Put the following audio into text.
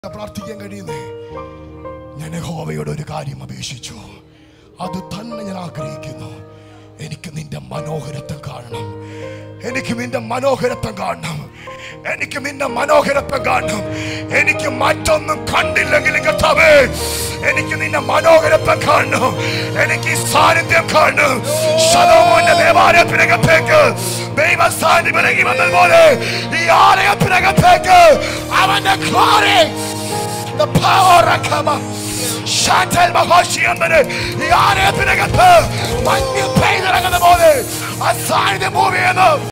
പ്രാർത്ഥിക്കാൻ കഴിയുന്നേ ഞാൻ യഹോവയോട് ഒരു കാര്യം അപേക്ഷിച്ചു അത് തന്നെ ഞാൻ ആഗ്രഹിക്കുന്നു എനിക്ക് നിന്റെ മനോഹരത്വം കാണണം എനിക്ക് നിന്റെ മനോഹരത്വം കാണണം എനിക്ക് നിന്റെ മനോഹരത്വം കാണണം എനിക്ക് മറ്റൊന്നും കണ്ടില്ലെങ്കിൽ കർത്താവേ എനിക്ക് നിന്റെ മനോഹരത്വം കാണണം എനിക്ക് ഈ സാന്നിധ്യം കാണണം ശലോമോന്റെ ദേവാലയത്തിനകത്തേക്ക് ദൈവ സാന്നിധ്യം ഇറങ്ങി വന്നതുപോലെ ഈ ആലയത്തിനകത്തേക്ക് അവന്റെ glory the power of Kama. ഷാറ്റൽ മഹോഷിയന്തന് ഈ ആലയത്തിനകത്ത് മഞ്ഞ് പെയ്തിറങ്ങുന്ന പോലെ ആ സാന്നിധ്യം മൂവ് ചെയ്യുന്നു